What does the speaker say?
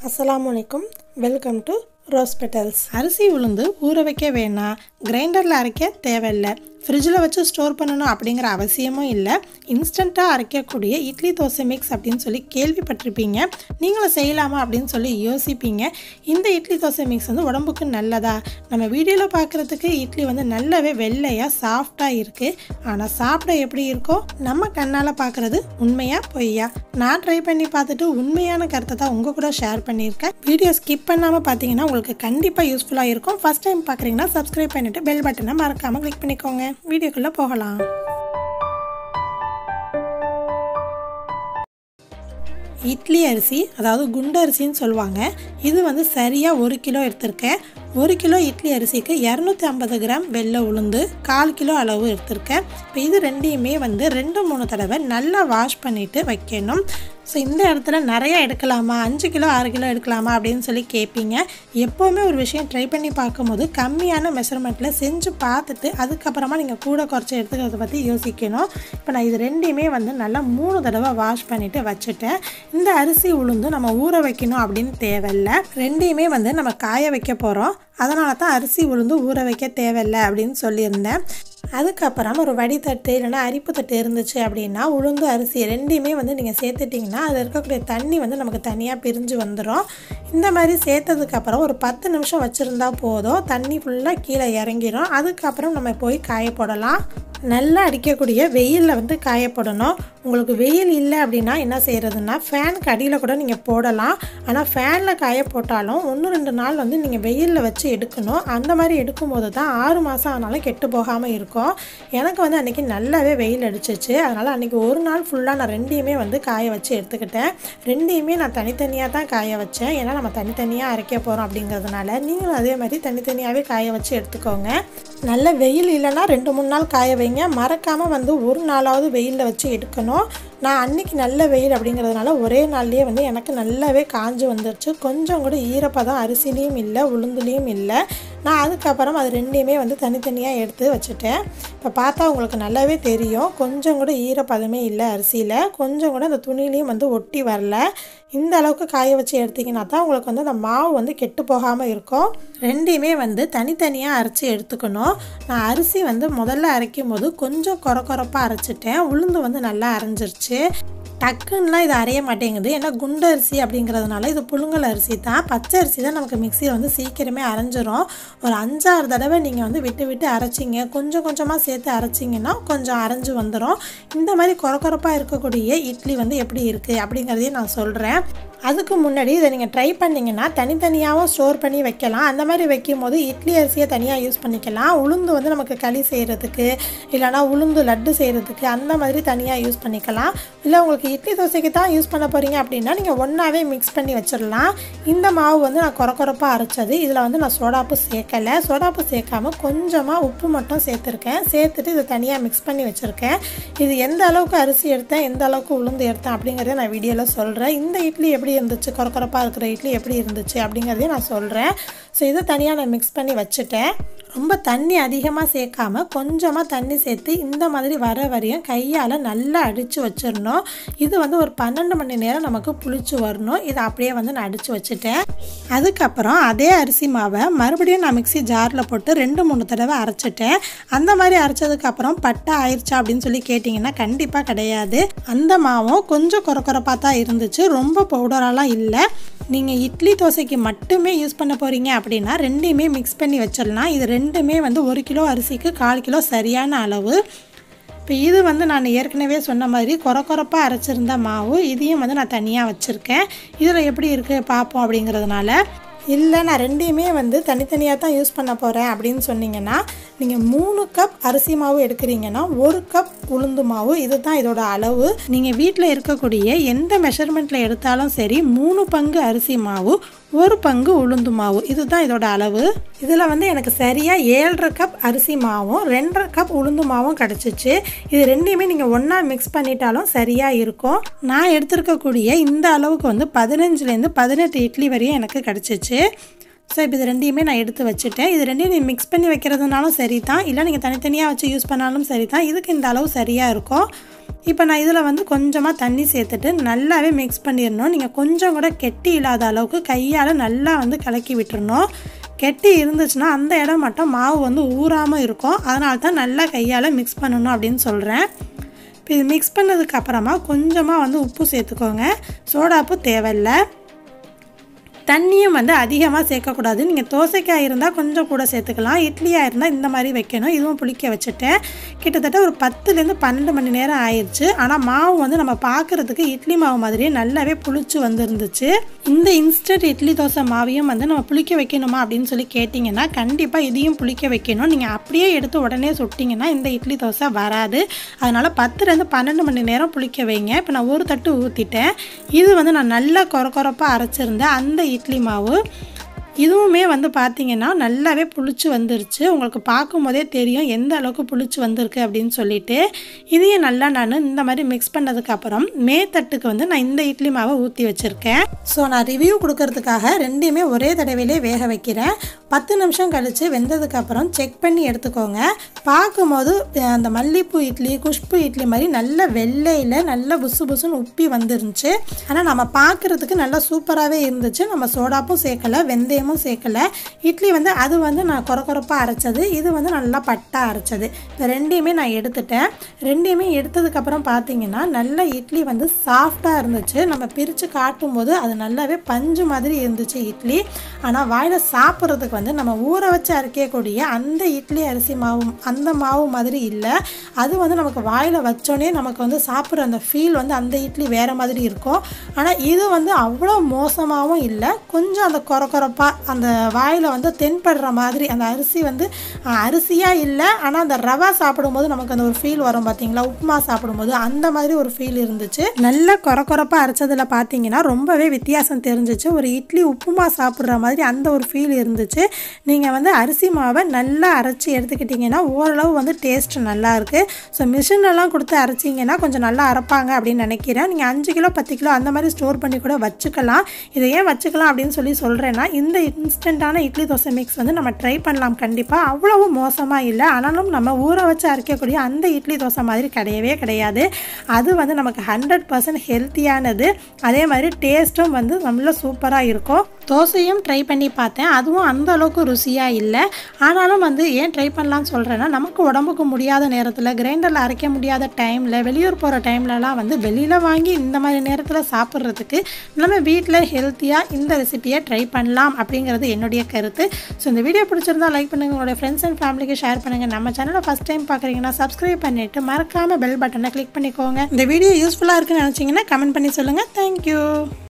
அஸ்ஸலாமு அலைக்கும் welcome to rose petals அரிசி உளுந்து ஊற வைக்க வேணாம் கிரைண்டரில் அரைக்க தேவையில்லை ஃப்ரிட்ஜில் வச்சு ஸ்டோர் பண்ணணும் அப்படிங்கிற அவசியமும் இல்லை இன்ஸ்டண்ட்டாக அரைக்கக்கூடிய இட்லி தோசை மிக்ஸ் அப்படின்னு சொல்லி கேள்விப்பட்டிருப்பீங்க நீங்களும் செய்யலாமா அப்படின்னு சொல்லி யோசிப்பீங்க இந்த இட்லி தோசை மிக்ஸ் வந்து உடம்புக்கு நல்லதா நம்ம வீடியோவில் பார்க்குறதுக்கு இட்லி வந்து நல்லாவே வெள்ளையாக சாஃப்டாக இருக்குது ஆனால் சாப்பிட எப்படி இருக்கோ நம்ம கண்ணால் பார்க்குறது உண்மையா பொய்யா நான் ட்ரை பண்ணி பார்த்துட்டு உண்மையான கருத்தை தான் உங்கள் கூட ஷேர் பண்ணியிருக்கேன் வீடியோ ஸ்கிப் பண்ணாமல் பார்த்தீங்கன்னா உங்களுக்கு கண்டிப்பாக யூஸ்ஃபுல்லாக இருக்கும் ஃபஸ்ட் டைம் பார்க்குறீங்கன்னா சப்ஸ்கிரைப் பண்ணிவிட்டு பெல் பட்டனை மறக்காமல் கிளிக் பண்ணிக்கோங்க வீடியோக்குள்ளே போகலாம் இட்லி அரிசி அதாவது குண்டு அரிசின்னு சொல்லுவாங்க இது வந்து சரியாக ஒரு கிலோ எடுத்திருக்கேன் ஒரு கிலோ இட்லி அரிசிக்கு இரநூத்தி ஐம்பது கிராம் வெள்ளை உளுந்து கால் கிலோ அளவு எடுத்திருக்கேன் இப்போ இது ரெண்டையுமே வந்து ரெண்டு மூணு தடவை நல்லா வாஷ் பண்ணிவிட்டு வைக்கணும் ஸோ இந்த இடத்துல நிறையா எடுக்கலாமா அஞ்சு கிலோ ஆறு கிலோ எடுக்கலாமா அப்படின்னு சொல்லி கேட்பீங்க எப்போவுமே ஒரு விஷயம் ட்ரை பண்ணி பார்க்கும்போது கம்மியான மெஷர்மெண்ட்டில் செஞ்சு பார்த்துட்டு அதுக்கப்புறமா நீங்கள் கூட குறைச்சி எடுத்துக்கிறத பற்றி யோசிக்கணும் இப்போ நான் இது ரெண்டையுமே வந்து நல்லா மூணு தடவை வாஷ் பண்ணிவிட்டு வச்சுட்டேன் இந்த அரிசி உளுந்து நம்ம ஊற வைக்கணும் அப்படின்னு தேவையில்லை ரெண்டையுமே வந்து நம்ம காய வைக்க போகிறோம் அதனால தான் அரிசி உளுந்து ஊற வைக்க தேவையில்லை அப்படின்னு சொல்லியிருந்தேன் அதுக்கப்புறம் ஒரு வடித்தட்டு இல்லைனா அரிப்பு தட்டு இருந்துச்சு அப்படின்னா உளுந்து அரிசி ரெண்டையுமே வந்து நீங்கள் சேர்த்துட்டிங்கன்னா அதில் இருக்கக்கூடிய தண்ணி வந்து நமக்கு தனியாக பிரிஞ்சு வந்துடும் இந்த மாதிரி சேர்த்ததுக்கப்புறம் ஒரு பத்து நிமிஷம் வச்சுருந்தா போதும் தண்ணி ஃபுல்லாக கீழே இறங்கிடும் அதுக்கப்புறம் நம்ம போய் காய போடலாம் நல்லா அடிக்கக்கூடிய வெயிலில் வந்து காயப்படணும் உங்களுக்கு வெயில் இல்லை அப்படின்னா என்ன செய்கிறதுனா ஃபேனுக்கு அடியில் கூட நீங்கள் போடலாம் ஆனால் ஃபேனில் காய போட்டாலும் ஒன்று ரெண்டு நாள் வந்து நீங்கள் வெயிலில் வச்சு எடுக்கணும் அந்த மாதிரி எடுக்கும்போது தான் ஆறு மாதம் ஆனாலும் கெட்டு போகாமல் இருக்கும் எனக்கு வந்து அன்றைக்கி நல்லாவே வெயில் அடிச்சிச்சு அதனால் அன்றைக்கி ஒரு நாள் ஃபுல்லாக நான் ரெண்டையுமே வந்து காய வச்சு எடுத்துக்கிட்டேன் ரெண்டையுமே நான் தனித்தனியாக தான் காய வச்சேன் ஏன்னா நம்ம தனித்தனியாக அரைக்க போகிறோம் அப்படிங்கிறதுனால நீங்களும் அதே மாதிரி தனித்தனியாகவே காய வச்சு எடுத்துக்கோங்க நல்ல வெயில் இல்லைன்னா ரெண்டு மூணு நாள் காய வைங்க மறக்காமல் வந்து ஒரு நாளாவது வெயிலில் வச்சு எடுக்கணும் நான் அன்றைக்கி நல்ல வெயில் அப்படிங்கிறதுனால ஒரே நாள்லேயே வந்து எனக்கு நல்லாவே காஞ்சு வந்துருச்சு கொஞ்சம் கூட ஈரப்பதம் அரிசிலையும் இல்லை உளுந்துலேயும் இல்லை நான் அதுக்கப்புறம் அது ரெண்டையுமே வந்து தனித்தனியாக எடுத்து வச்சுட்டேன் இப்போ பார்த்தா உங்களுக்கு நல்லாவே தெரியும் கொஞ்சம் கூட ஈரப்பதமே இல்லை அரிசியில் கொஞ்சம் கூட அந்த துணிலையும் வந்து ஒட்டி வரல இந்த அளவுக்கு காய வச்சு எடுத்திங்கன்னா தான் உங்களுக்கு வந்து அந்த மாவு வந்து கெட்டு போகாமல் இருக்கும் ரெண்டையுமே வந்து தனித்தனியாக அரைச்சி எடுத்துக்கணும் நான் அரிசி வந்து முதல்ல அரைக்கும் போது கொஞ்சம் குறை குறைப்பாக அரைச்சிட்டேன் உளுந்து வந்து நல்லா அரைஞ்சிருச்சு டக்குன்னெலாம் இது அரைய மாட்டேங்குது ஏன்னா குண்டு அரிசி அப்படிங்கிறதுனால இது புழுங்கல் அரிசி தான் பச்சை அரிசி தான் நமக்கு மிக்சியில் வந்து சீக்கிரமே அரைஞ்சிரும் ஒரு அஞ்சாறு தடவை நீங்கள் வந்து விட்டு விட்டு அரைச்சிங்க கொஞ்சம் கொஞ்சமாக சேர்த்து அரைச்சிங்கன்னா கொஞ்சம் அரைஞ்சு வந்துடும் இந்த மாதிரி குறை குறைப்பாக இருக்கக்கூடிய இட்லி வந்து எப்படி இருக்குது அப்படிங்கிறதையும் நான் சொல்கிறேன் அதுக்கு முன்னாடி இதை நீங்கள் ட்ரை பண்ணிங்கன்னா தனித்தனியாகவும் ஸ்டோர் பண்ணி வைக்கலாம் அந்த மாதிரி வைக்கும் போது இட்லி அரிசியை தனியாக யூஸ் பண்ணிக்கலாம் உளுந்து வந்து நமக்கு களி செய்கிறதுக்கு இல்லைனா உளுந்து லட்டு செய்கிறதுக்கு அந்த மாதிரி தனியாக யூஸ் பண்ணிக்கலாம் இல்லை உங்களுக்கு இட்லி தோசைக்கு தான் யூஸ் பண்ண போகிறீங்க அப்படின்னா நீங்கள் ஒன்றாவே மிக்ஸ் பண்ணி வச்சிடலாம் இந்த மாவு வந்து நான் குறை குறைப்பாக அரைச்சது இதில் வந்து நான் சோடாப்பு சேர்க்கலை சோடாப்பு சேர்க்காம கொஞ்சமாக உப்பு மட்டும் சேர்த்துருக்கேன் சேர்த்துட்டு இதை தனியாக மிக்ஸ் பண்ணி வச்சுருக்கேன் இது எந்த அளவுக்கு அரிசி எடுத்தேன் எந்த அளவுக்கு உளுந்து எடுத்தேன் அப்படிங்கிறத நான் வீடியோவில் சொல்கிறேன் இந்த இட்லி எப்படி இருந்துச்சு குறக்குறப்பாக இருக்கிற இட்லி எப்படி இருந்துச்சு அப்படிங்கிறதையும் நான் சொல்கிறேன் ஸோ இதை தனியாக நான் மிக்ஸ் பண்ணி வச்சுட்டேன் ரொம்ப தண்ணி அதிகமாக சேர்க்காம கொஞ்சமாக தண்ணி சேர்த்து இந்த மாதிரி வர வரையும் கையால் நல்லா அடித்து வச்சிடணும் இது வந்து ஒரு பன்னெண்டு மணி நேரம் நமக்கு புளிச்சு வரணும் இதை அப்படியே வந்து நான் அடித்து வச்சுட்டேன் அதுக்கப்புறம் அதே அரிசி மாவை மறுபடியும் நான் மிக்சி ஜாரில் போட்டு ரெண்டு மூணு தடவை அரைச்சிட்டேன் அந்த மாதிரி அரைச்சதுக்கப்புறம் பட்டை ஆயிடுச்சா அப்படின்னு சொல்லி கேட்டிங்கன்னா கண்டிப்பாக கிடையாது அந்த மாவும் கொஞ்சம் குறை குறைப்பாக தான் இருந்துச்சு ரொம்ப பவுடரெல்லாம் இல்லை நீங்கள் இட்லி தோசைக்கு மட்டுமே யூஸ் பண்ண போகிறீங்க அப்படின்னா ரெண்டையுமே மிக்ஸ் பண்ணி வச்சிடலாம் இது ரெண்டுமே வந்து ஒரு கிலோ அரிசிக்கு கால் கிலோ சரியான அளவு இப்போ இது வந்து நான் ஏற்கனவே சொன்ன மாதிரி குறை குறைப்பாக அரைச்சிருந்த மாவு இதையும் வந்து நான் தனியாக வச்சுருக்கேன் இதில் எப்படி இருக்குது பார்ப்போம் அப்படிங்கிறதுனால இல்லை நான் ரெண்டையுமே வந்து தனித்தனியாக தான் யூஸ் பண்ண போகிறேன் அப்படின்னு சொன்னீங்கன்னா நீங்கள் மூணு கப் அரிசி மாவு எடுக்கிறீங்கன்னா ஒரு கப் உளுந்து மாவு இதுதான் இதோட அளவு நீங்கள் வீட்டில் இருக்கக்கூடிய எந்த மெஷர்மெண்ட்டில் எடுத்தாலும் சரி மூணு பங்கு அரிசி மாவு ஒரு பங்கு உளுந்து மாவு இதுதான் இதோட அளவு இதில் வந்து எனக்கு சரியாக ஏழரை கப் அரிசி மாவும் ரெண்டரை கப் உளுந்து மாவும் கிடச்சிச்சு இது ரெண்டையுமே நீங்கள் ஒன்றா மிக்ஸ் பண்ணிட்டாலும் சரியாக இருக்கும் நான் எடுத்திருக்கக்கூடிய இந்த அளவுக்கு வந்து பதினஞ்சுலேருந்து பதினெட்டு இட்லி வரையும் எனக்கு கிடச்சிச்சு ஸோ இப்போ இது ரெண்டையுமே நான் எடுத்து வச்சுட்டேன் இது ரெண்டையும் நீங்கள் மிக்ஸ் பண்ணி வைக்கிறதுனாலும் சரி தான் இல்லை நீங்கள் தனித்தனியாக வச்சு யூஸ் பண்ணாலும் சரி தான் இதுக்கு இந்த அளவு சரியாக இருக்கும் இப்போ நான் இதில் வந்து கொஞ்சமாக தண்ணி சேர்த்துட்டு நல்லாவே மிக்ஸ் பண்ணிடணும் நீங்கள் கொஞ்சம் கூட கெட்டி இல்லாத அளவுக்கு கையால் நல்லா வந்து கலக்கி விட்டுறணும் கெட்டி இருந்துச்சுன்னா அந்த இடம் மட்டும் மாவு வந்து ஊறாமல் இருக்கும் அதனால தான் நல்லா கையால் மிக்ஸ் பண்ணணும் அப்படின்னு சொல்கிறேன் இப்போ இது மிக்ஸ் பண்ணதுக்கு அப்புறமா கொஞ்சமாக வந்து உப்பு சேர்த்துக்கோங்க சோடாப்பு தேவையில்லை தண்ணியும் வந்து அதிகமாக சேர்க்கக்கூடாது நீங்கள் தோசைக்காய் இருந்தால் கொஞ்சம் கூட சேர்த்துக்கலாம் இட்லியாக இருந்தால் இந்த மாதிரி வைக்கணும் இதுவும் புளிக்க வச்சுட்டேன் கிட்டத்தட்ட ஒரு பத்துலேருந்து பன்னெண்டு மணி நேரம் ஆயிடுச்சு ஆனால் மாவு வந்து நம்ம பார்க்குறதுக்கு இட்லி மாவு மாதிரியே நல்லாவே புளிச்சு வந்துருந்துச்சு இந்த இன்ஸ்டன்ட் இட்லி தோசை மாவையும் வந்து நம்ம புளிக்க வைக்கணுமா அப்படின்னு சொல்லி கேட்டிங்கன்னா கண்டிப்பாக இதையும் புளிக்க வைக்கணும் நீங்கள் அப்படியே எடுத்து உடனே சுட்டிங்கன்னா இந்த இட்லி தோசை வராது அதனால் பத்துலேருந்து பன்னெண்டு மணி நேரம் புளிக்க வைங்க இப்போ நான் ஒரு தட்டு ஊற்றிட்டேன் இது வந்து நான் நல்லா கொர கொரப்பாக அரைச்சிருந்தேன் அந்த இட்லி மாவு இதுவுமே வந்து பார்த்தீங்கன்னா நல்லாவே புளிச்சு வந்துருச்சு உங்களுக்கு பார்க்கும்போதே தெரியும் எந்த அளவுக்கு புளிச்சு வந்திருக்கு அப்படின்னு சொல்லிட்டு இதையும் நல்லா நான் இந்த மாதிரி மிக்ஸ் பண்ணதுக்கப்புறம் மேத்தட்டுக்கு வந்து நான் இந்த இட்லி மாவை ஊற்றி வச்சுருக்கேன் ஸோ நான் ரிவ்யூ கொடுக்கறதுக்காக ரெண்டையுமே ஒரே தடவையிலே வேக வைக்கிறேன் பத்து நிமிஷம் கழித்து வெந்ததுக்கப்புறம் செக் பண்ணி எடுத்துக்கோங்க பார்க்கும்போது அஹ், அந்த மல்லிப்பூ இட்லி குஷ்பு இட்லி மாதிரி நல்ல வெள்ளையில் நல்ல புசு புசுன்னு உப்பி வந்துருந்துச்சு ஆனால் நம்ம பார்க்குறதுக்கு நல்லா சூப்பராகவே இருந்துச்சு நம்ம சோடாப்பும் சேர்க்கலை வெந்தயமும் சேர்க்கலை இட்லி வந்து அது வந்து நான் கொர கொரப்பாக அரைச்சது இது வந்து நல்லா பட்டா அரைச்சது இந்த ரெண்டையுமே நான் எடுத்துட்டேன் ரெண்டையுமே எடுத்ததுக்கப்புறம் பார்த்தீங்கன்னா நல்ல இட்லி வந்து சாஃப்டாக இருந்துச்சு நம்ம பிரித்து காட்டும்போது அது நல்லாவே பஞ்சு மாதிரி இருந்துச்சு இட்லி ஆனால் வாயில் சாப்பிட்றதுக்கு வந்து நம்ம ஊற வச்சு அரைக்கக்கூடிய அந்த இட்லி அரிசி மாவு அந்த மாவு மாதிரி இல்லை அது வந்து நமக்கு வாயில் வச்சோடனே நமக்கு வந்து சாப்பிட்ற அந்த ஃபீல் வந்து அந்த இட்லி வேறு மாதிரி இருக்கும் ஆனால் இது வந்து அவ்வளோ மோசமாகவும் இல்லை கொஞ்சம் அந்த கொர கொரப்பாக அந்த வாயில் வந்து தென்படுற மாதிரி அந்த அரிசி வந்து அஹ், அரிசியாக இல்லை ஆனால் அந்த ரவா சாப்பிடும்போது நமக்கு அந்த ஒரு ஃபீல் வரும் பார்த்தீங்களா உப்புமா சாப்பிடும்போது அந்த மாதிரி ஒரு ஃபீல் இருந்துச்சு நல்ல கொர கொரப்பாக அரைச்சதில் பார்த்தீங்கன்னா ரொம்பவே வித்தியாசம் தெரிஞ்சிச்சு ஒரு இட்லி உப்புமா சாப்பிட்ற மாதிரி அந்த ஒரு ஃபீல் இருந்துச்சு நீங்கள் வந்து அரிசி மாவை நல்லா அரைச்சி எடுத்துக்கிட்டிங்கன்னா ஓரளவு வந்து டேஸ்ட் நல்லா இருக்குது ஸோ மிஷினெல்லாம் கொடுத்து அரைச்சிங்கன்னா கொஞ்சம் நல்லா அரைப்பாங்க அப்படின்னு நினைக்கிறேன் நீங்கள் அஞ்சு கிலோ பத்து கிலோ அந்த மாதிரி ஸ்டோர் பண்ணி கூட வச்சுக்கலாம் இதை ஏன் வச்சுக்கலாம் அப்படின்னு சொல்லி சொல்கிறேன்னா இந்த இன்ஸ்டண்ட்டான இட்லி தோசை மிக்ஸ் வந்து நம்ம ட்ரை பண்ணலாம் கண்டிப்பாக அவ்வளவு மோசமாக இல்லை ஆனாலும் நம்ம ஊற வச்சு அரைக்கக்கூடிய அந்த இட்லி தோசை மாதிரி கிடையவே கிடையாது அது வந்து நமக்கு ஹண்ட்ரட் பர்சன்ட் ஹெல்த்தியானது அதே மாதிரி டேஸ்ட்டும் வந்து நல்ல சூப்பராக இருக்கும் தோசையும் ட்ரை பண்ணி பார்த்தேன் அதுவும் அந்த அளவுக்கு ருசியாக இல்லை ஆனாலும் வந்து ஏன் ட்ரை பண்ணலாம்னு சொல்கிறேன்னா நமக்கு உடம்புக்கு முடியாத நேரத்தில் கிரைண்டரில் அரைக்க முடியாத டைமில் வெளியூர் போகிற டைம்லலாம் வந்து வெளியில் வாங்கி இந்த மாதிரி நேரத்தில் சாப்பிட்றதுக்கு நம்ம வீட்டில் ஹெல்த்தியாக இந்த ரெசிபியை ட்ரை பண்ணலாம் அப்படிங்கிறது என்னுடைய கருத்து ஸோ இந்த வீடியோ பிடிச்சிருந்தா லைக் பண்ணுங்கள் உங்களுடைய ஃப்ரெண்ட்ஸ் அண்ட் ஃபேமிலிக்கு ஷேர் பண்ணுங்கள் நம்ம சேனலை ஃபஸ்ட் டைம் பார்க்குறீங்கன்னா சப்ஸ்கிரைப் பண்ணிவிட்டு மறக்காமல் பெல் பட்டனை கிளிக் பண்ணிக்கோங்க இந்த வீடியோ யூஸ்ஃபுல்லாக இருக்குன்னு நினச்சிங்கன்னா கமெண்ட் பண்ணி சொல்லுங்கள் தேங்க்யூ